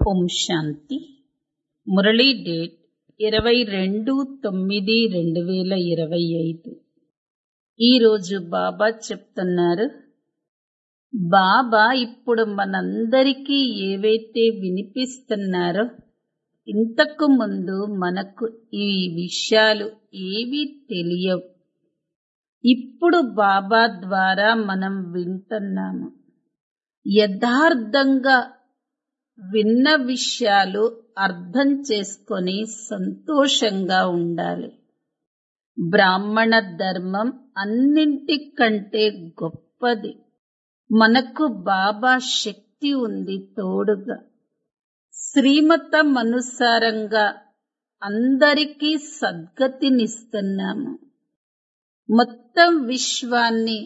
ఓం శాంతి Murali date ఇరవై రెండు తొమ్మిది రెండు వేల ఇరవై ఐదు ఈరోజు బాబా చెప్తున్నారు బాబా ఇప్పుడు మనందరికీ ఏవైతే వినిపిస్తున్నారో ఇంతకు ముందు మనకు ఈ విషయాలు ఏవీ తెలియవు ఇప్పుడు బాబా ద్వారా మనం వింటున్నాము యథార్థంగా విన్న విషయాలు అర్థం చేసుకొని సంతోషంగా ఉండాలి బ్రాహ్మణ ధర్మం అన్నింటికంటే గొప్పది మనకు బాబా శక్తి ఉంది తోడుగా శ్రీమతం అనుసారంగా అందరికీ సద్గతినిస్తున్నాము మొత్తం విశ్వాన్ని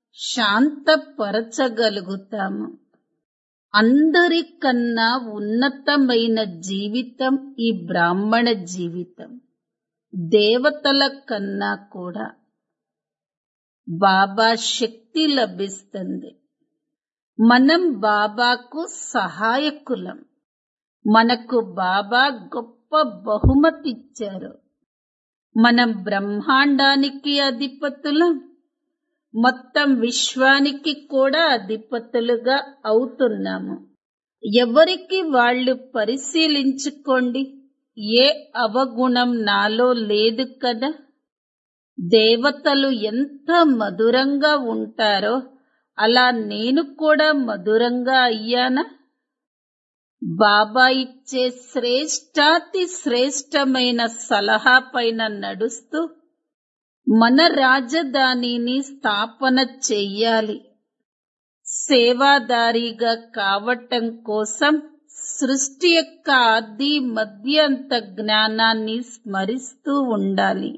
శాంతపరచగలుగుతాము అందరికన్నా ఉన్నతమైన జీవితం ఈ బ్రాహ్మణ జీవితం దేవతల కన్నా కూడా బాబా శక్తి లభిస్తుంది మనం బాబాకు సహాయకులం మనకు బాబా గొప్ప బహుమతిచ్చారు మనం బ్రహ్మాండానికి అధిపతులం మొత్తం విశ్వానికి కూడా అధిపతులుగా అవుతున్నాము ఎవరికి వాళ్ళు పరిశీలించుకోండి ఏ అవగుణం నాలో లేదు కదా దేవతలు ఎంత మధురంగా ఉంటారో అలా నేను కూడా మధురంగా అయ్యానా బాబా ఇచ్చే శ్రేష్టాతి శ్రేష్టమైన సలహా పైన నడుస్తూ మన రాజధానిని స్థాపన చెయ్యాలి సేవాదారిగా కావటం కోసం సృష్టి యొక్క ఆది మధ్యంత జ్ఞానాన్ని స్మరిస్తూ ఉండాలి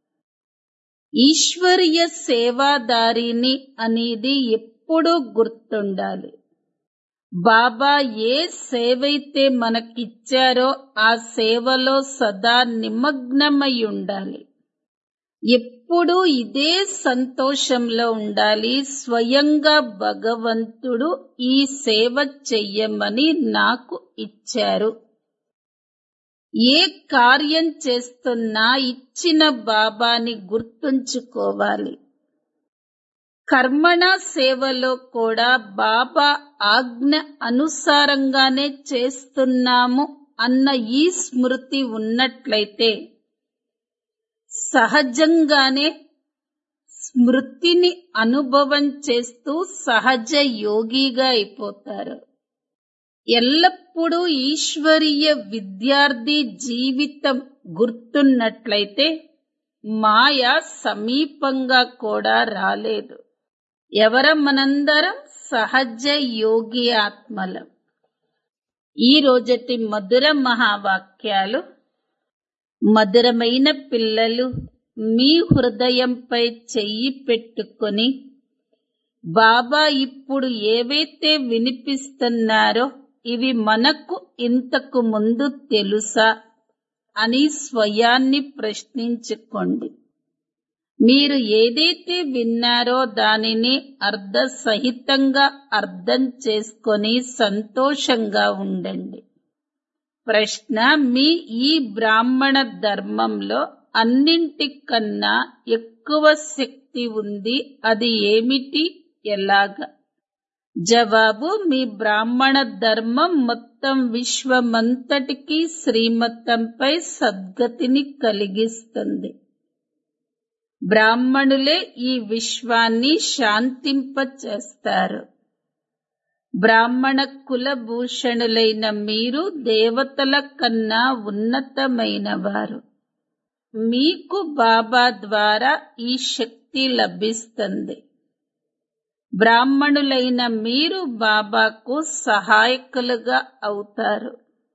ఈశ్వరీయ సేవాదారిని అనేది ఎప్పుడూ గుర్తుండాలి బాబా ఏ సేవైతే మనకిచ్చారో ఆ సేవలో సదా నిమగ్నమై ఉండాలి ఎప్పుడూ ఇదే సంతోషంలో ఉండాలి స్వయంగా భగవంతుడు ఈ సేవ చెయ్యమని నాకు ఇచ్చారు ఏ కార్యం చేస్తున్నా ఇచ్చిన బాబాని గుర్తుంచుకోవాలి కర్మణ సేవలో కూడా బాబా ఆజ్ఞ అనుసారంగానే చేస్తున్నాము అన్న ఈ స్మృతి ఉన్నట్లయితే సహజంగానే స్మృతిని అనుభవం చేస్తూ సహజ యోగిగా అయిపోతారు ఎల్లప్పుడూ ఈశ్వరీయ విద్యార్థి జీవితం గుర్తున్నట్లయితే మాయ సమీపంగా కూడా రాలేదు ఎవర మనందరం సహజ యోగి ఆత్మలం ఈ రోజటి మధుర మహావాక్యాలు మధురమైన పిల్లలు మీ హృదయంపై చెయ్యి పెట్టుకొని బాబా ఇప్పుడు ఏవైతే వినిపిస్తున్నారో ఇవి మనకు ఇంతకు ముందు తెలుసా అని స్వయాన్ని ప్రశ్నించుకోండి మీరు ఏదైతే విన్నారో దానిని అర్ధ సహితంగా అర్థం చేసుకొని సంతోషంగా ఉండండి ప్రశ్న మీ ఈ బ్రాహ్మణ ధర్మంలో అన్నింటికన్నా ఎక్కువ శక్తి ఉంది అది ఏమిటి ఎలాగా జవాబు మీ బ్రాహ్మణ ధర్మం మొత్తం విశ్వమంతటికి శ్రీమతంపై సద్గతిని కలిగిస్తుంది బ్రాహ్మణులే ఈ విశ్వాన్ని శాంతింపచేస్తారు బ్రాహ్మణ కులభూషణులైన మీరు దేవతల కన్నా ఉన్నతమైన వారు మీకు బాబా ద్వారా ఈ శక్తి లభిస్తుంది బ్రాహ్మణులైన మీరు బాబాకు సహాయకులుగా అవుతారు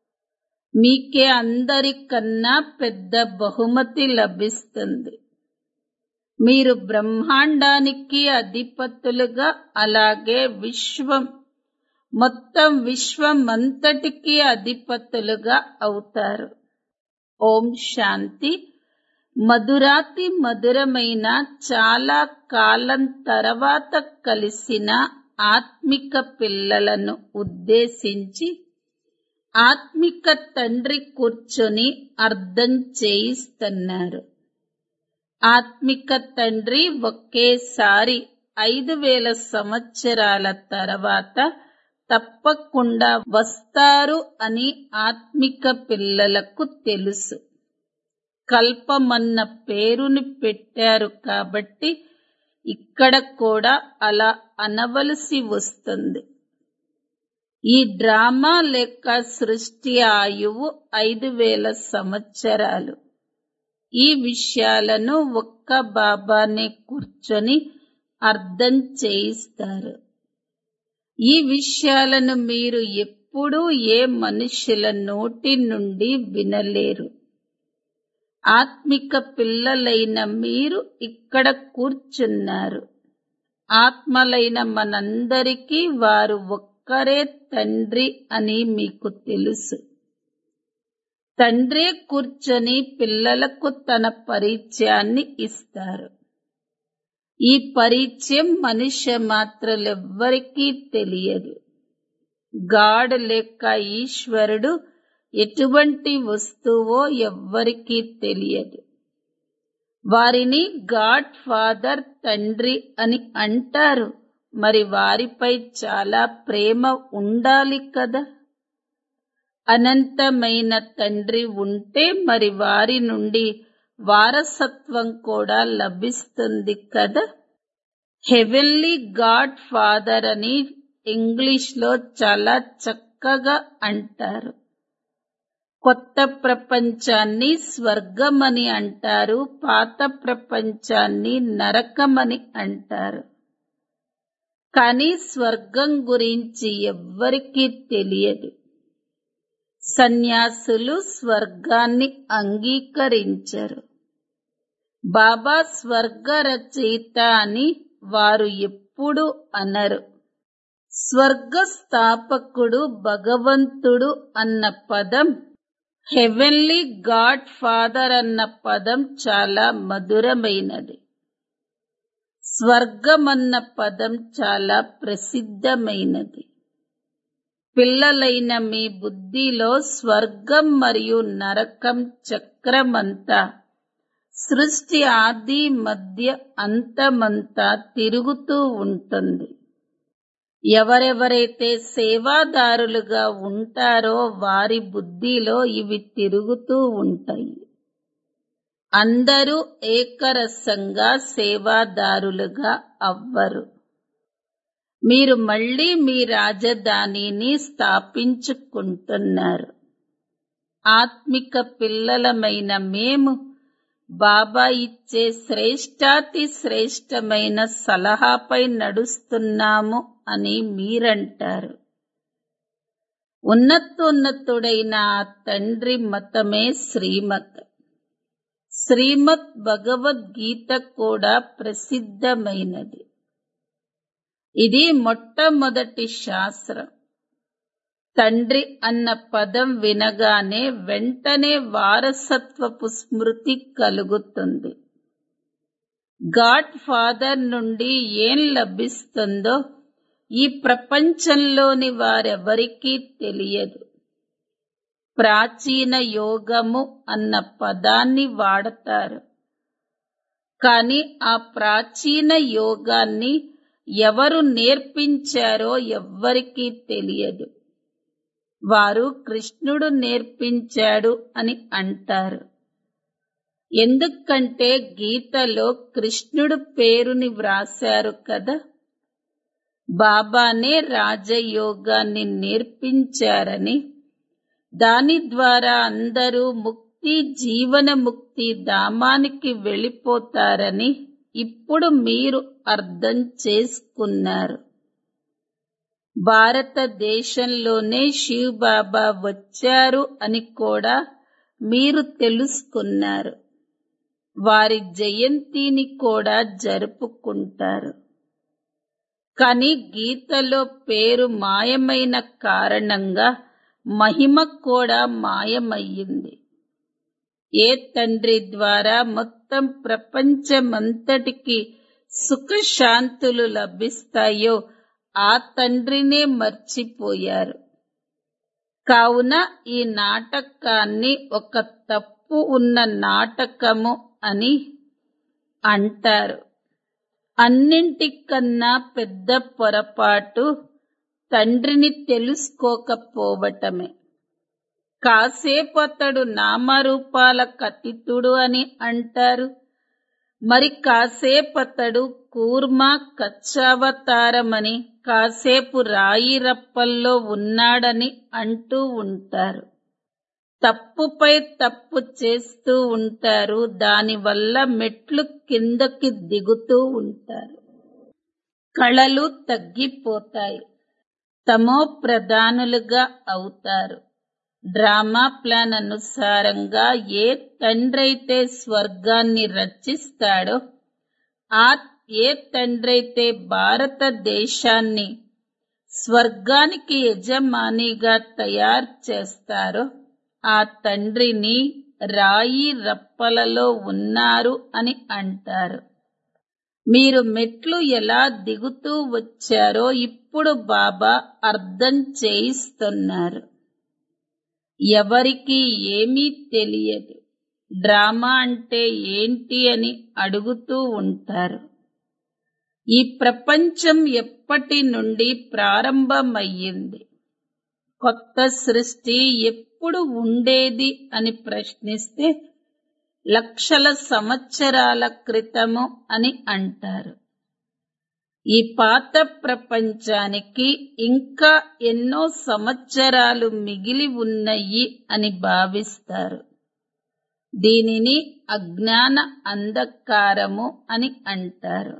మీకే అందరికన్నా పెద్ద బహుమతి లభిస్తుంది మీరు బ్రహ్మాండానికి అధిపతులుగా అలాగే విశ్వం మొత్తం విశ్వమంతటికి అధిపతులుగా అవుతారు ఓం శాంతి మధురాతి మధురమైన చాలా కాలం తర్వాత కలిసిన ఆత్మిక పిల్లలను ఉద్దేశించి ఆత్మిక తండ్రి కూర్చొని అర్థం చేయిస్తున్నారు ఆత్మిక తండ్రి ఒకేసారి ఐదు వేల సంవత్సరాల తర్వాత తప్పకుండా వస్తారు అని ఆత్మిక పిల్లలకు తెలుసు కల్పమన్న పేరుని పెట్టారు కాబట్టి ఇక్కడ కూడా అలా అనవలసి వస్తుంది ఈ డ్రామా లేక సృష్టి ఆయువు ఐదు వేల సంవత్సరాలు ఈ విషయాలను ఒక్క బాబానే కూర్చొని అర్థం చేయిస్తారు ఈ విషయాలను మీరు ఎప్పుడూ ఏ మనుషుల నోటి నుండి వినలేరు ఆత్మిక పిల్లలైన మీరు ఇక్కడ కూర్చున్నారు ఆత్మలైన మనందరికీ వారు ఒక్కరే తండ్రి అని మీకు తెలుసు తండ్రే కూర్చొని పిల్లలకు తన పరిచయాన్ని ఇస్తారు ఈ పరిచయం మనుష్య మాత్రలెవ్వరికీ తెలియదు గాడ్ లేక ఈశ్వరుడు ఎటువంటి వస్తువో ఎవ్వరికీ తెలియదు వారిని గాడ్ ఫాదర్ తండ్రి అని అంటారు మరి వారిపై చాలా ప్రేమ ఉండాలి కదా అనంతమైన తండ్రి ఉంటే మరి వారి నుండి వారసత్వం కూడా లభిస్తుంది కదా హెవెన్లీ గాడ్ ఫాదర్ అని ఇంగ్లీష్ లో చాలా చక్కగా అంటారు కొత్త ప్రపంచాన్ని స్వర్గమని అంటారు పాత ప్రపంచాన్ని నరకమని అంటారు కానీ స్వర్గం గురించి ఎవ్వరికీ తెలియదు సన్యాసులు స్వర్గాన్ని అంగీకరించరు బాబా స్వర్గ రచయిత అని వారు ఎప్పుడు అనరు స్వర్గ స్థాపకుడు భగవంతుడు అన్న పదం హెవెన్లీ గాడ్ ఫాదర్ అన్న పదం చాలా మధురమైనది స్వర్గమన్న పదం చాలా ప్రసిద్ధమైనది పిల్లలైన మీ బుద్ధిలో స్వర్గం మరియు నరకం చక్రమంతా సృష్టి ఆది మధ్య అంతమంతా తిరుగుతూ ఉంటుంది ఎవరెవరైతే సేవాదారులుగా ఉంటారో వారి బుద్ధిలో ఇవి తిరుగుతూ ఉంటాయి అందరూ ఏకరసంగా సేవాదారులుగా అవ్వరు మీరు మళ్ళీ మీ రాజధానిని స్థాపించుకుంటున్నారు ఆత్మిక పిల్లలమైన మేము బాబా ఇచ్చే శ్రేష్టాతి శ్రేష్టమైన సలహాపై నడుస్తున్నాము అని మీరంటారు ఉన్నతోన్నతుడైన ఆ తండ్రి మతమే శ్రీమత్ శ్రీమద్ భగవద్గీత కూడా ప్రసిద్ధమైనది ఇది మొట్టమొదటి శాస్త్రం తండ్రి అన్న పదం వినగానే వెంటనే వారసత్వపు స్మృతి కలుగుతుంది గాడ్ ఫాదర్ నుండి ఏం లభిస్తుందో ఈ ప్రపంచంలోని వారెవరికీ తెలియదు ప్రాచీన యోగము అన్న పదాన్ని వాడతారు కానీ ఆ ప్రాచీన యోగాన్ని ఎవరు నేర్పించారో ఎవ్వరికీ తెలియదు వారు కృష్ణుడు నేర్పించాడు అని అంటారు ఎందుకంటే గీతలో కృష్ణుడు పేరుని వ్రాశారు కదా బాబానే రాజయోగాన్ని నేర్పించారని దాని ద్వారా అందరూ ముక్తి జీవన ముక్తి ధామానికి వెళ్ళిపోతారని ఇప్పుడు మీరు అర్థం చేసుకున్నారు భారతదేశంలోనే శివ్ బాబా వచ్చారు అని కూడా మీరు తెలుసుకున్నారు వారి జయంతిని కూడా జరుపుకుంటారు కానీ గీతలో పేరు మాయమైన కారణంగా మహిమ కూడా మాయమయ్యింది ఏ తండ్రి ద్వారా మొత్తం ప్రపంచమంతటికి సుఖశాంతులు లభిస్తాయో ఆ తండ్రినే మర్చిపోయారు కావున ఈ నాటకాన్ని ఒక తప్పు ఉన్న నాటకము అని అంటారు అన్నింటికన్నా పెద్ద పొరపాటు తండ్రిని తెలుసుకోకపోవటమే కాసేపు అతడు నామరూపాల కతితుడు అని అంటారు మరి కాసేపు అతడు కూర్మ కచ్చావతారమని కాసేపు రాయి రప్పల్లో ఉన్నాడని అంటూ ఉంటారు తప్పుపై తప్పు చేస్తూ ఉంటారు దానివల్ల మెట్లు కిందకి దిగుతూ ఉంటారు కళలు తగ్గిపోతాయి తమో ప్రధానులుగా అవుతారు డ్రామా ప్లాన్ అనుసారంగా ఏ తండ్రైతే స్వర్గాన్ని రచిస్తాడో ఆ ఏ తండ్రైతే భారతదేశాన్ని స్వర్గానికి యజమానిగా తయారు చేస్తారో ఆ తండ్రిని రాయి రప్పలలో ఉన్నారు అని అంటారు మీరు మెట్లు ఎలా దిగుతూ వచ్చారో ఇప్పుడు బాబా అర్థం చేయిస్తున్నారు ఎవరికి ఏమీ తెలియదు డ్రామా అంటే ఏంటి అని అడుగుతూ ఉంటారు ఈ ప్రపంచం ఎప్పటి నుండి ప్రారంభమయ్యింది కొత్త సృష్టి ఎప్పుడు ఉండేది అని ప్రశ్నిస్తే లక్షల సంవత్సరాల క్రితము అని అంటారు ఈ పాత ప్రపంచానికి ఇంకా ఎన్నో సంవత్సరాలు మిగిలి ఉన్నాయి అని భావిస్తారు దీనిని అజ్ఞాన అంధకారము అని అంటారు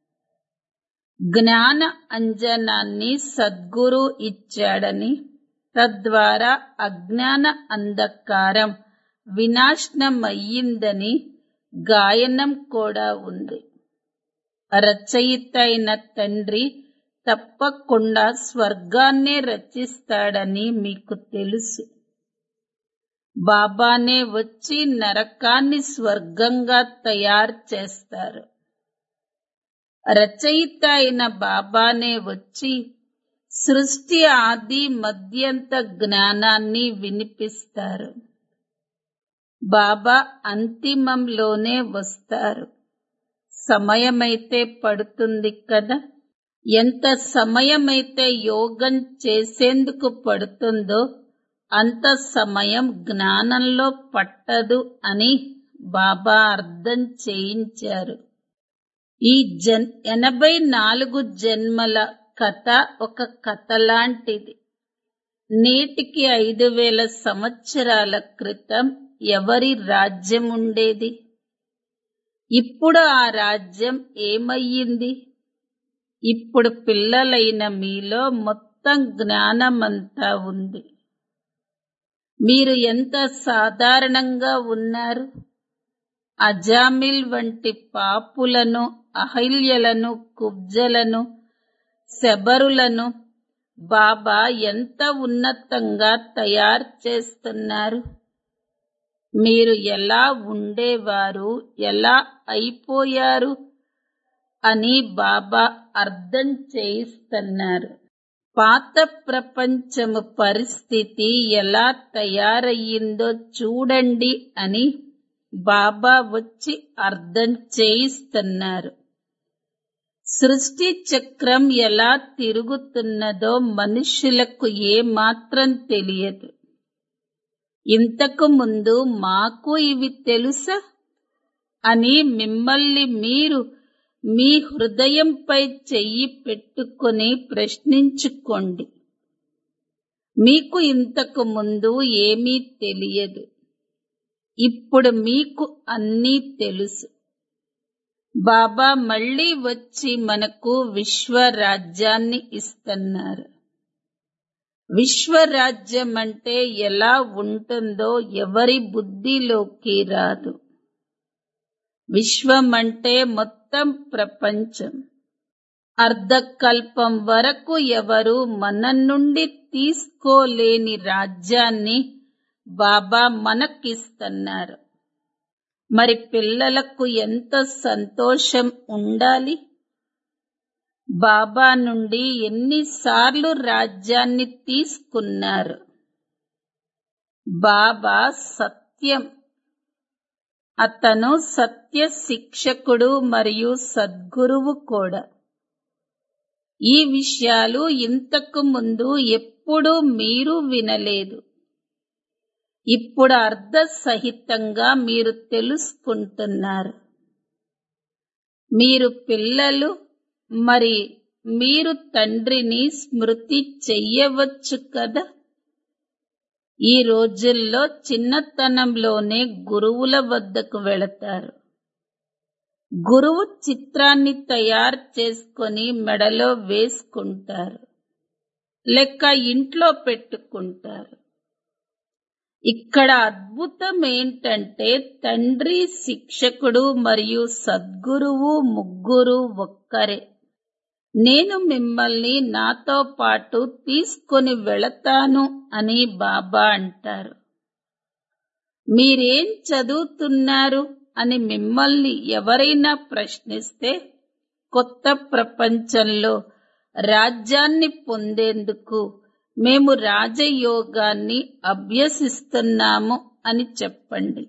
జ్ఞాన అంజనాన్ని సద్గురు ఇచ్చాడని తద్వారా అజ్ఞాన అంధకారం వినాశనమయ్యిందని గాయనం కూడా ఉంది రచయిత అయిన తండ్రి తప్పకుండా స్వర్గాన్నే రచిస్తాడని మీకు తెలుసు బాబానే వచ్చి నరకాన్ని స్వర్గంగా తయారు చేస్తారు రచయిత అయిన బాబానే వచ్చి సృష్టి ఆది మధ్యంత జ్ఞానాన్ని వినిపిస్తారు బాబా అంతిమంలోనే వస్తారు సమయమైతే పడుతుంది కదా ఎంత సమయమైతే యోగం చేసేందుకు పడుతుందో అంత సమయం జ్ఞానంలో పట్టదు అని బాబా అర్థం చేయించారు ఈ జన్ ఎనభై నాలుగు జన్మల కథ ఒక కథ లాంటిది నేటికి ఐదు వేల సంవత్సరాల క్రితం ఎవరి రాజ్యం ఉండేది ఇప్పుడు ఆ రాజ్యం ఏమయ్యింది ఇప్పుడు పిల్లలైన మీలో మొత్తం జ్ఞానమంతా ఉంది మీరు ఎంత సాధారణంగా ఉన్నారు అజామిల్ వంటి పాపులను అహల్యలను కుబ్జలను శబరులను బాబా ఎంత ఉన్నతంగా తయారు చేస్తున్నారు మీరు ఎలా ఉండేవారు ఎలా అయిపోయారు అని బాబా అర్థం చేయిస్తున్నారు పాత ప్రపంచము పరిస్థితి ఎలా తయారయ్యిందో చూడండి అని బాబా వచ్చి అర్థం చేయిస్తున్నారు సృష్టి చక్రం ఎలా తిరుగుతున్నదో మనుషులకు ఏ మాత్రం తెలియదు ఇంతకు ముందు మాకు ఇవి తెలుసా అని మిమ్మల్ని మీరు మీ హృదయంపై చెయ్యి పెట్టుకొని ప్రశ్నించుకోండి మీకు ఇంతకు ముందు ఏమీ తెలియదు ఇప్పుడు మీకు అన్నీ తెలుసు బాబా మళ్ళీ వచ్చి మనకు విశ్వరాజ్యాన్ని ఇస్తున్నారు విశ్వరాజ్యం అంటే ఎలా ఉంటుందో ఎవరి బుద్ధిలోకి రాదు విశ్వం అంటే మొత్తం ప్రపంచం అర్ధకల్పం వరకు ఎవరు మన నుండి తీసుకోలేని రాజ్యాన్ని బాబా మనకిస్తున్నారు మరి పిల్లలకు ఎంత సంతోషం ఉండాలి బాబా నుండి ఎన్నిసార్లు రాజ్యాన్ని తీసుకున్నారు బాబా సత్యం అతను సత్య శిక్షకుడు మరియు సద్గురువు కూడా ఈ విషయాలు ఇంతకు ముందు ఎప్పుడూ మీరు వినలేదు ఇప్పుడు అర్ధ సహితంగా మీరు తెలుసుకుంటున్నారు మీరు పిల్లలు మరి మీరు తండ్రిని స్మృతి చెయ్యవచ్చు కదా ఈ రోజుల్లో చిన్నతనంలోనే గురువుల వద్దకు వెళతారు గురువు చిత్రాన్ని తయారు చేసుకొని మెడలో వేసుకుంటారు లెక్క ఇంట్లో పెట్టుకుంటారు ఇక్కడ అద్భుతం ఏంటంటే తండ్రి శిక్షకుడు మరియు సద్గురువు ముగ్గురు ఒక్కరే నేను మిమ్మల్ని నాతో పాటు తీసుకొని వెళతాను అని బాబా అంటారు మీరేం చదువుతున్నారు అని మిమ్మల్ని ఎవరైనా ప్రశ్నిస్తే కొత్త ప్రపంచంలో రాజ్యాన్ని పొందేందుకు మేము రాజయోగాన్ని అభ్యసిస్తున్నాము అని చెప్పండి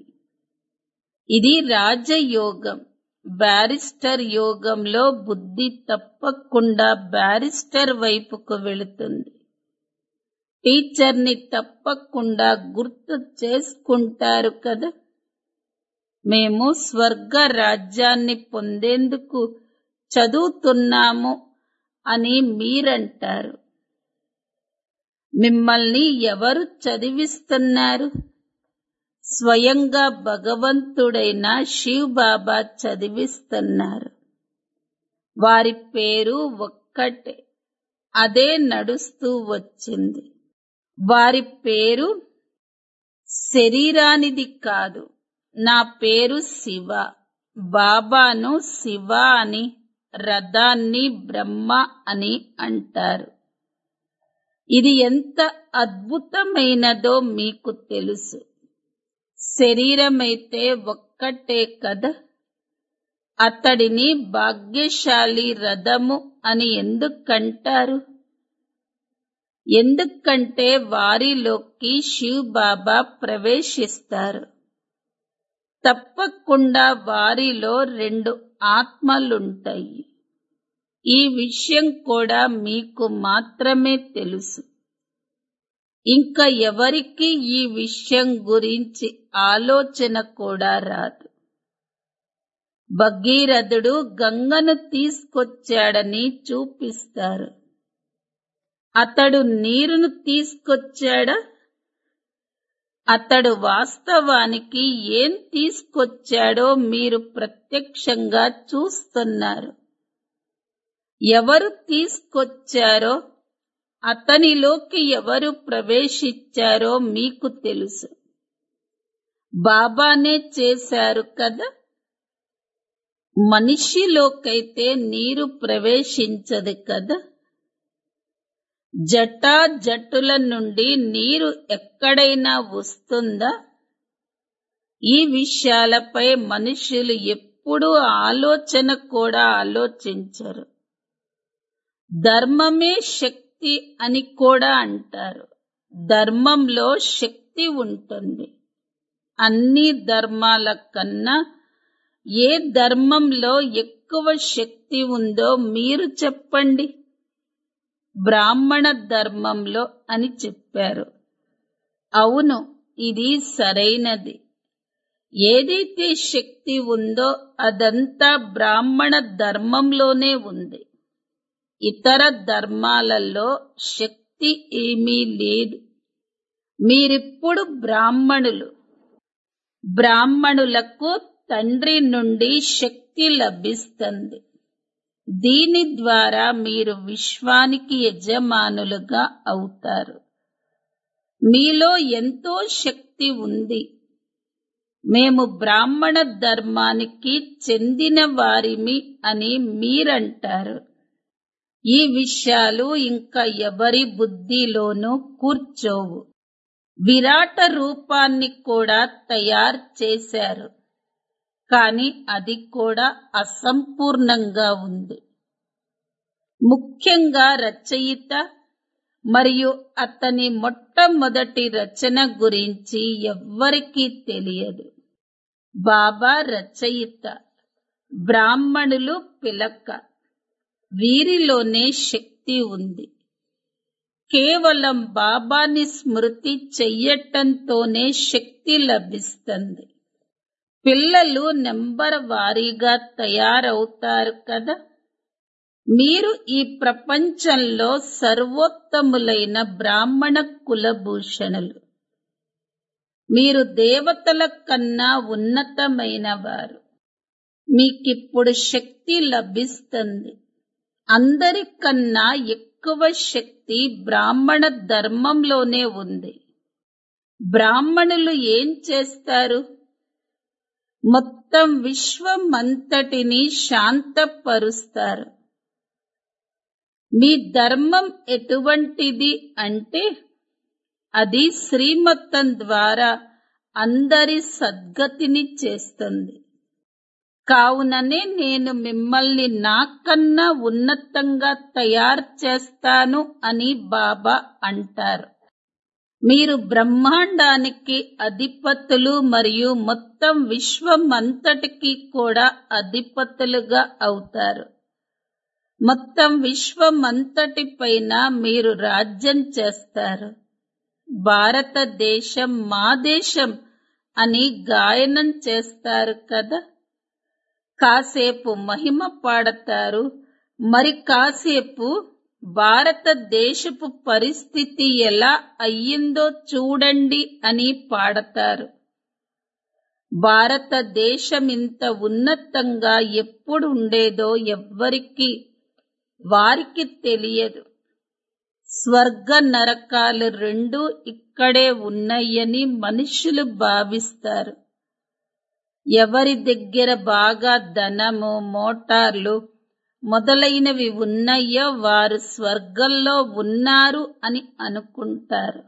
ఇది రాజయోగం బ్యారిస్టర్ యోగంలో బుద్ధి తప్పకుండా బ్యారిస్టర్ వైపుకు వెళుతుంది టీచర్ని తప్పకుండా గుర్తు చేసుకుంటారు కదా మేము స్వర్గ రాజ్యాన్ని పొందేందుకు చదువుతున్నాము అని మీరంటారు మిమ్మల్ని ఎవరు చదివిస్తున్నారు స్వయంగా భగవంతుడైన శివ్ బాబా చదివిస్తున్నారు వారి పేరు ఒక్కటే అదే నడుస్తూ వచ్చింది వారి పేరు శరీరానిది కాదు నా పేరు శివ బాబాను శివ అని రథాన్ని బ్రహ్మ అని అంటారు ఇది ఎంత అద్భుతమైనదో మీకు తెలుసు శరీరమైతే ఒక్కటే కదా అతడిని భాగ్యశాలి రథము అని ఎందుకంటారు ఎందుకంటే వారిలోకి శివ్ బాబా ప్రవేశిస్తారు తప్పకుండా వారిలో రెండు ఆత్మలుంటాయి ఈ విషయం కూడా మీకు మాత్రమే తెలుసు ఇంకా ఎవరికి ఈ విషయం గురించి ఆలోచన కూడా రాదు భగీరథుడు గంగను తీసుకొచ్చాడని చూపిస్తారు అతడు నీరును తీసుకొచ్చాడా అతడు వాస్తవానికి ఏం తీసుకొచ్చాడో మీరు ప్రత్యక్షంగా చూస్తున్నారు ఎవరు తీసుకొచ్చారో అతనిలోకి ఎవరు ప్రవేశించారో మీకు తెలుసు బాబానే చేశారు కదా మనిషిలోకైతే నీరు ప్రవేశించదు కదా జటా జట్టుల నుండి నీరు ఎక్కడైనా వస్తుందా ఈ విషయాలపై మనుషులు ఎప్పుడూ ఆలోచన కూడా ఆలోచించరు ధర్మమే శక్తి అని కూడా అంటారు ధర్మంలో శక్తి ఉంటుంది అన్ని ధర్మాల కన్నా ఏ ధర్మంలో ఎక్కువ శక్తి ఉందో మీరు చెప్పండి బ్రాహ్మణ ధర్మంలో అని చెప్పారు అవును ఇది సరైనది ఏదైతే శక్తి ఉందో అదంతా బ్రాహ్మణ ధర్మంలోనే ఉంది ఇతర ధర్మాలలో శక్తి ఏమీ లేదు మీరిప్పుడు బ్రాహ్మణులు బ్రాహ్మణులకు తండ్రి నుండి శక్తి లభిస్తుంది దీని ద్వారా మీరు విశ్వానికి యజమానులుగా అవుతారు మీలో ఎంతో శక్తి ఉంది మేము బ్రాహ్మణ ధర్మానికి చెందిన వారిమి అని మీరంటారు ఈ విషయాలు ఇంకా ఎవరి బుద్ధిలోనూ కూర్చోవు విరాట రూపాన్ని కూడా తయారు చేశారు కానీ అది కూడా అసంపూర్ణంగా ఉంది ముఖ్యంగా రచయిత మరియు అతని మొట్టమొదటి రచన గురించి ఎవ్వరికీ తెలియదు బాబా రచయిత బ్రాహ్మణులు పిలక వీరిలోనే శక్తి ఉంది కేవలం బాబాని స్మృతి చెయ్యటంతోనే శక్తి లభిస్తుంది పిల్లలు నెంబర్ వారీగా తయారవుతారు కదా మీరు ఈ ప్రపంచంలో సర్వోత్తములైన బ్రాహ్మణ కులభూషణులు మీరు దేవతల కన్నా ఉన్నతమైన వారు మీకిప్పుడు శక్తి లభిస్తుంది అందరికన్నా ఎక్కువ శక్తి బ్రాహ్మణ ధర్మంలోనే ఉంది బ్రాహ్మణులు ఏం చేస్తారు మొత్తం విశ్వమంతటిని శాంతపరుస్తారు మీ ధర్మం ఎటువంటిది అంటే అది శ్రీమతం ద్వారా అందరి సద్గతిని చేస్తుంది కావుననే నేను మిమ్మల్ని నాకన్నా ఉన్నతంగా తయారు చేస్తాను అని బాబా అంటారు మీరు బ్రహ్మాండానికి అధిపతులు మరియు మొత్తం విశ్వమంతటికి కూడా అధిపతులుగా అవుతారు మొత్తం విశ్వమంతటి పైన మీరు రాజ్యం చేస్తారు భారతదేశం మా దేశం అని గాయనం చేస్తారు కదా కాసేపు మహిమ పాడతారు మరి కాసేపు భారతదేశపు పరిస్థితి ఎలా అయ్యిందో చూడండి అని పాడతారు భారతదేశం ఇంత ఉన్నతంగా ఎప్పుడు ఉండేదో ఎవ్వరికి వారికి తెలియదు స్వర్గ నరకాలు రెండూ ఇక్కడే ఉన్నాయని మనుషులు భావిస్తారు ఎవరి దగ్గర బాగా ధనము మోటార్లు మొదలైనవి ఉన్నాయో వారు స్వర్గంలో ఉన్నారు అని అనుకుంటారు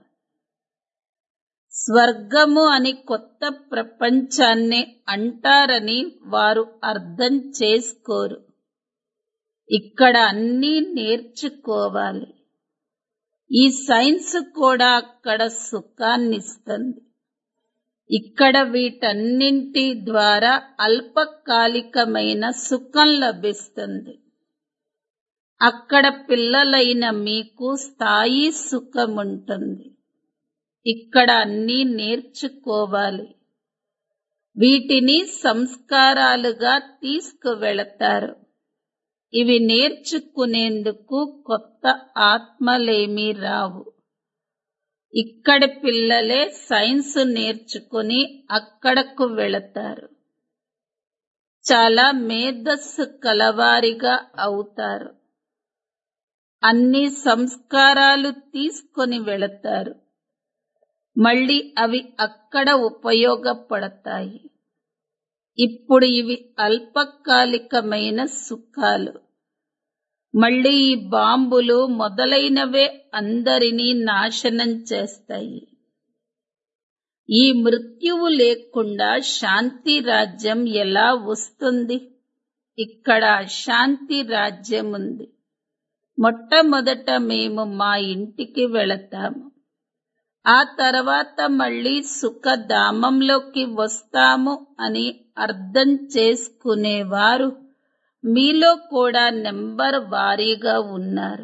స్వర్గము అని కొత్త ప్రపంచాన్ని అంటారని వారు అర్థం చేసుకోరు ఇక్కడ అన్నీ నేర్చుకోవాలి ఈ సైన్స్ కూడా అక్కడ సుఖాన్నిస్తుంది ఇక్కడ వీటన్నింటి ద్వారా అల్పకాలికమైన సుఖం లభిస్తుంది అక్కడ పిల్లలైన మీకు స్థాయి సుఖం ఉంటుంది ఇక్కడ అన్నీ నేర్చుకోవాలి వీటిని సంస్కారాలుగా తీసుకువెళతారు ఇవి నేర్చుకునేందుకు కొత్త ఆత్మలేమీ రావు ఇక్కడి పిల్లలే సైన్స్ నేర్చుకుని అక్కడకు వెళతారు చాలా మేధస్సు కలవారిగా అవుతారు అన్ని సంస్కారాలు తీసుకొని వెళతారు మళ్ళీ అవి అక్కడ ఉపయోగపడతాయి ఇప్పుడు ఇవి అల్పకాలికమైన సుఖాలు మళ్ళీ ఈ బాంబులు మొదలైనవే అందరినీ నాశనం చేస్తాయి ఈ మృత్యువు లేకుండా శాంతి రాజ్యం ఎలా వస్తుంది ఇక్కడ శాంతి రాజ్యం ఉంది మొట్టమొదట మేము మా ఇంటికి వెళతాము ఆ తర్వాత మళ్ళీ సుఖధామంలోకి వస్తాము అని అర్థం చేసుకునేవారు మీలో కూడా నెంబర్ వారీగా ఉన్నారు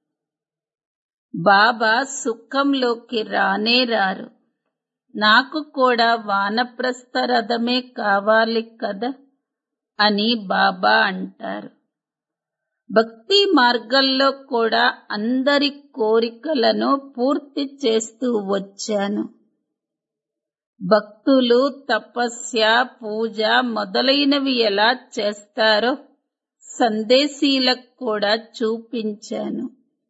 బాబా సుఖంలోకి రానే రారు నాకు కూడా వానప్రస్థ రథమే కావాలి కదా అని బాబా అంటారు భక్తి మార్గంలో కూడా అందరి కోరికలను పూర్తి చేస్తూ వచ్చాను భక్తులు తపస్య పూజ మొదలైనవి ఎలా చేస్తారో సందేశీలకు కూడా చూపించాను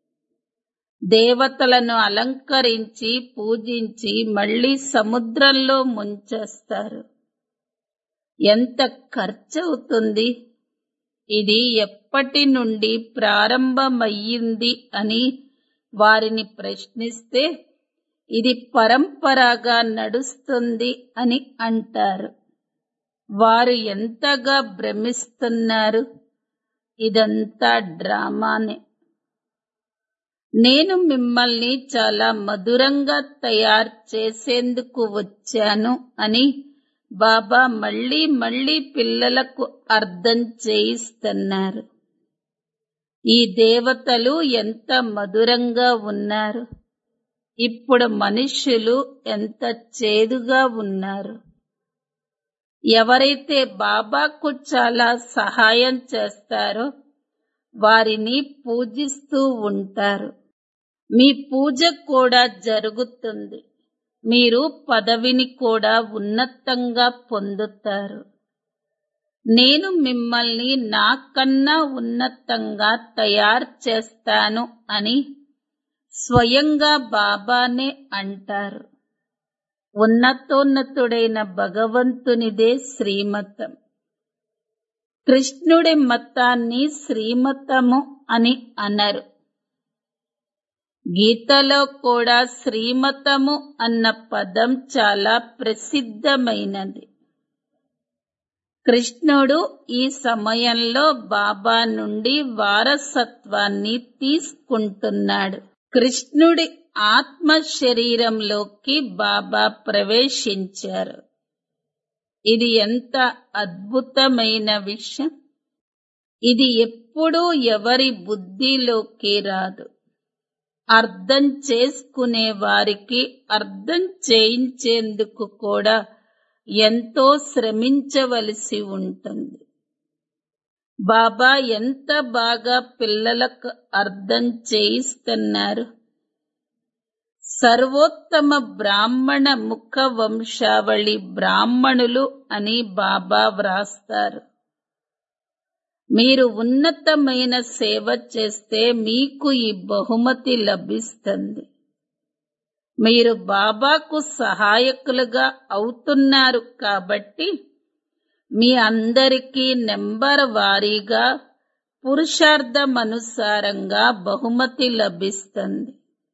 దేవతలను అలంకరించి పూజించి మళ్ళీ సముద్రంలో ముంచేస్తారు ఎంత ఖర్చవుతుంది ఇది ఎప్పటి నుండి ప్రారంభమయ్యింది అని వారిని ప్రశ్నిస్తే ఇది పరంపరగా నడుస్తుంది అని అంటారు వారు ఎంతగా భ్రమిస్తున్నారు ఇదంతా డ్రామానే నేను మిమ్మల్ని చాలా మధురంగా తయారు చేసేందుకు వచ్చాను అని బాబా మళ్ళీ మళ్ళీ పిల్లలకు అర్థం చేయిస్తున్నారు ఈ దేవతలు ఎంత మధురంగా ఉన్నారు ఇప్పుడు మనుష్యులు ఎంత చేదుగా ఉన్నారు ఎవరైతే బాబాకు చాలా సహాయం చేస్తారో వారిని పూజిస్తూ ఉంటారు మీ పూజ కూడా జరుగుతుంది మీరు పదవిని కూడా ఉన్నతంగా పొందుతారు నేను మిమ్మల్ని నాకన్నా ఉన్నతంగా తయారు చేస్తాను అని స్వయంగా బాబానే అంటారు ఉన్నతోన్నతుడైన భగవంతునిదే శ్రీమతం కృష్ణుడి మతాన్ని శ్రీమతము అని అనరు గీతలో కూడా శ్రీమతము అన్న పదం చాలా ప్రసిద్ధమైనది కృష్ణుడు ఈ సమయంలో బాబా నుండి వారసత్వాన్ని తీసుకుంటున్నాడు కృష్ణుడి ఆత్మ శరీరంలోకి బాబా ప్రవేశించారు ఇది ఎంత అద్భుతమైన విషయం ఇది ఎప్పుడూ ఎవరి బుద్ధిలోకి రాదు అర్థం చేసుకునే వారికి అర్థం చేయించేందుకు కూడా ఎంతో శ్రమించవలసి ఉంటుంది బాబా ఎంత బాగా పిల్లలకు అర్థం చేయిస్తున్నారు సర్వోత్తమ బ్రాహ్మణ ముఖ వంశావళి బ్రాహ్మణులు అని బాబా వ్రాస్తారు మీరు ఉన్నతమైన సేవ చేస్తే మీకు ఈ బహుమతి లభిస్తుంది మీరు బాబాకు సహాయకులుగా అవుతున్నారు కాబట్టి మీ అందరికీ నెంబర్ వారీగా పురుషార్థమనుసారంగా బహుమతి లభిస్తుంది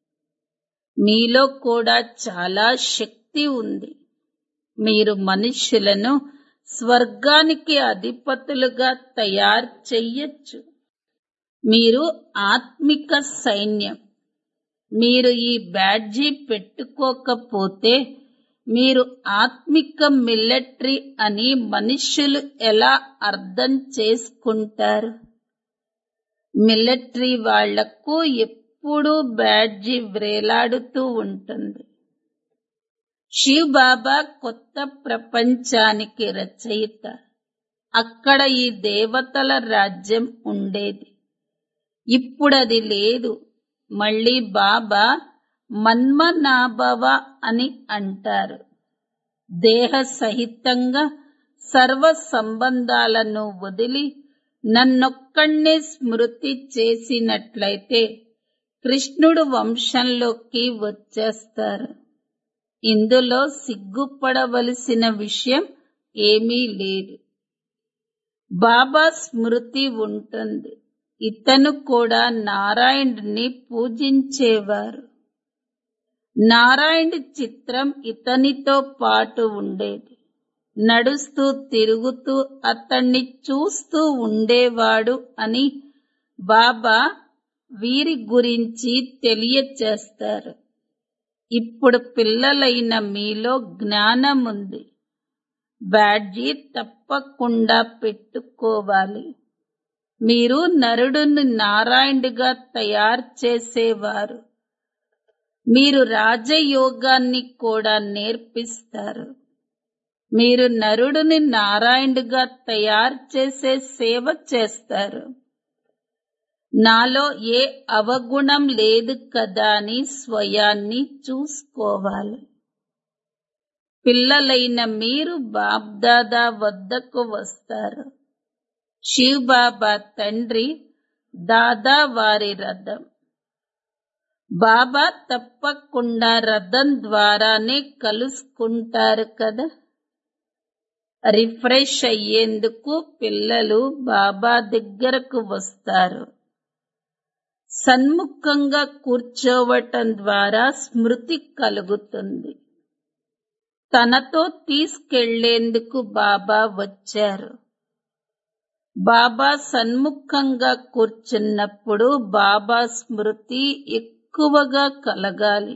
మీలో కూడా చాలా శక్తి ఉంది మీరు మనుష్యులను స్వర్గానికి అధిపతులుగా తయారు చెయ్యొచ్చు మీరు ఆత్మిక సైన్యం మీరు ఈ బ్యాడ్జీ పెట్టుకోకపోతే మీరు ఆత్మిక మిలిటరీ అని మనుష్యులు ఎలా అర్థం చేసుకుంటారు మిలిటరీ వాళ్లకు ఎప్పుడూ బ్యాడ్జీ వ్రేలాడుతూ ఉంటుంది శివ్ బాబా కొత్త ప్రపంచానికి రచయిత అక్కడ ఈ దేవతల రాజ్యం ఉండేది ఇప్పుడది లేదు మళ్ళీ బాబా మన్మనాభవ అని అంటారు దేహ సహితంగా సర్వ సంబంధాలను వదిలి నన్నొక్కణ్ణే స్మృతి చేసినట్లయితే కృష్ణుడు వంశంలోకి వచ్చేస్తారు ఇందులో సిగ్గుపడవలసిన విషయం ఏమీ లేదు బాబా స్మృతి ఉంటుంది ఇతను కూడా నారాయణుని పూజించేవారు నారాయణ చిత్రం ఇతనితో పాటు ఉండేది నడుస్తూ తిరుగుతూ అతన్ని చూస్తూ ఉండేవాడు అని బాబా వీరి గురించి తెలియచేస్తారు ఇప్పుడు పిల్లలైన మీలో జ్ఞానం ఉంది బ్యాడ్జీ తప్పకుండా పెట్టుకోవాలి మీరు నరుడుని నారాయణుడిగా తయారు చేసేవారు మీరు రాజయోగాన్ని కూడా నేర్పిస్తారు మీరు నరుడుని నారాయణుడిగా తయారు చేసే సేవ చేస్తారు నాలో ఏ అవగుణం లేదు కదా అని స్వయాన్ని చూసుకోవాలి పిల్లలైన మీరు బాబ్దాదా వద్దకు వస్తారు శివ్ బాబా తండ్రి దాదా వారి రథం బాబా తప్పకుండా రథం ద్వారానే కలుసుకుంటారు కదా రిఫ్రెష్ అయ్యేందుకు పిల్లలు బాబా దగ్గరకు వస్తారు సన్ముఖంగా కూర్చోవటం ద్వారా స్మృతి కలుగుతుంది తనతో తీసుకెళ్లేందుకు బాబా వచ్చారు బాబా సన్ముఖంగా కూర్చున్నప్పుడు బాబా స్మృతి ఎక్కువగా కలగాలి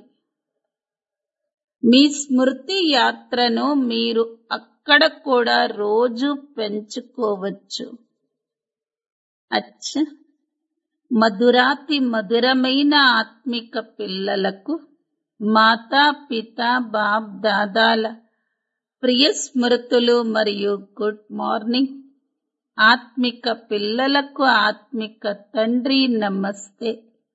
మీ స్మృతి యాత్రను మీరు అక్కడ కూడా రోజు పెంచుకోవచ్చు అచ్చ మధురాతి మధురమైన ఆత్మిక పిల్లలకు మాతా పిత బాప్ దాదాల ప్రియ స్మృతులు మరియు గుడ్ మార్నింగ్ ఆత్మిక పిల్లలకు ఆత్మిక తండ్రి నమస్తే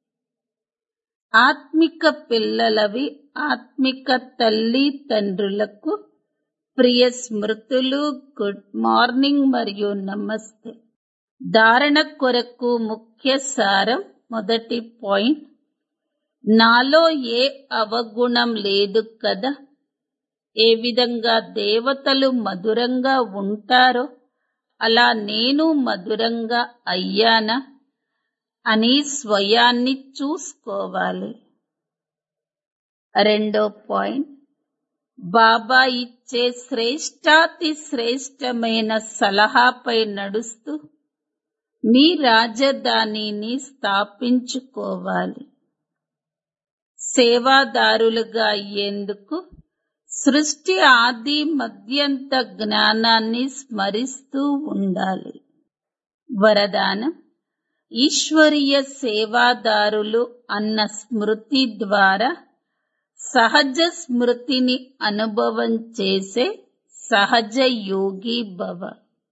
ఆత్మిక పిల్లలవి ఆత్మిక తల్లి తండ్రులకు ప్రియ స్మృతులు గుడ్ మార్నింగ్ మరియు నమస్తే ధారణ కొరకు ముఖ్య సారం మొదటి పాయింట్ నాలో ఏ అవగుణం లేదు కదా ఏ విధంగా దేవతలు మధురంగా ఉంటారో అలా నేను మధురంగా అయ్యానా అని స్వయాన్ని చూసుకోవాలి రెండో పాయింట్ బాబా ఇచ్చే శ్రేష్టాతి శ్రేష్టమైన సలహాపై నడుస్తూ మీ రాజధానిని స్థాపించుకోవాలి సేవాదారులుగా అయ్యేందుకు సృష్టి ఆది మధ్యంత జ్ఞానాన్ని స్మరిస్తూ ఉండాలి వరదానం ఈశ్వరీయ సేవాదారులు అన్న స్మృతి ద్వారా సహజ స్మృతిని అనుభవం చేసే సహజ యోగి భవ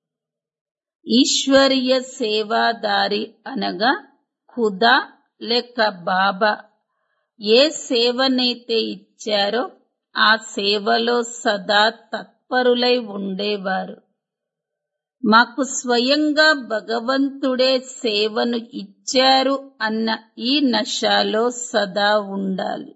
ఈశ్వరీయ సేవాదారి అనగా ఖుదా లేక బాబా ఏ సేవనైతే ఇచ్చారో ఆ సేవలో సదా తత్పరులై ఉండేవారు మాకు స్వయంగా భగవంతుడే సేవను ఇచ్చారు అన్న ఈ నశాలో సదా ఉండాలి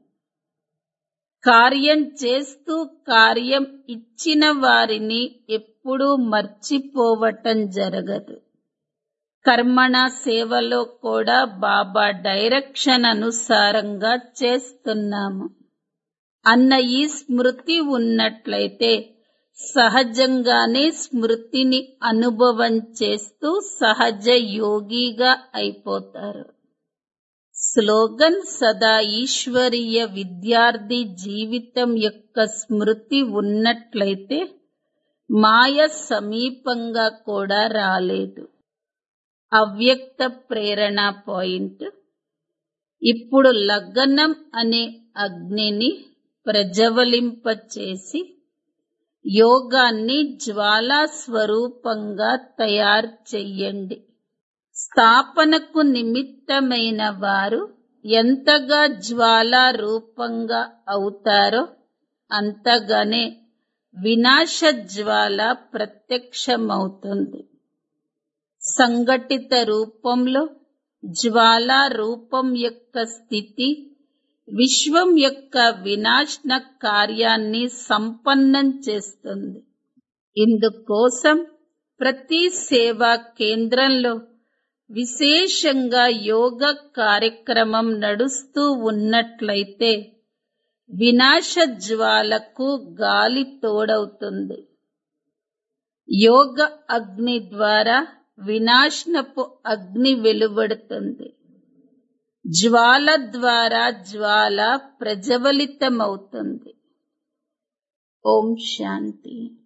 కార్యం చేస్తూ కార్యం ఇచ్చిన వారిని ఎప్పుడూ మర్చిపోవటం జరగదు కర్మణ సేవలో కూడా బాబా డైరెక్షన్ అనుసారంగా చేస్తున్నాము అన్న ఈ స్మృతి ఉన్నట్లయితే సహజంగానే స్మృతిని అనుభవం చేస్తూ సహజ యోగిగా అయిపోతారు స్లోగన్ సదా ఈశ్వరీయ విద్యార్థి జీవితం యొక్క స్మృతి ఉన్నట్లయితే మాయ సమీపంగా కూడా రాలేదు అవ్యక్త ప్రేరణ పాయింట్ ఇప్పుడు లగ్నం అనే అగ్నిని ప్రజ్వలింపచేసి యోగాన్ని జ్వాలా స్వరూపంగా తయారు చెయ్యండి స్థాపనకు నిమిత్తమైన వారు ఎంతగా జ్వాలా రూపంగా అవుతారో అంతగానే వినాశ జ్వాల ప్రత్యక్షమవుతుంది సంఘటిత రూపంలో జ్వాలా రూపం యొక్క స్థితి విశ్వం యొక్క వినాశన కార్యాన్ని సంపన్నం చేస్తుంది ఇందుకోసం ప్రతి సేవా కేంద్రంలో విశేషంగా యోగ కార్యక్రమం నడుస్తూ ఉన్నట్లయితే వినాశ జ్వాలకు గాలి తోడవుతుంది యోగ అగ్ని ద్వారా వినాశనపు అగ్ని వెలువడుతుంది జ్వాల ద్వారా జ్వాల ప్రజ్వలితమవుతుంది ఓం శాంతి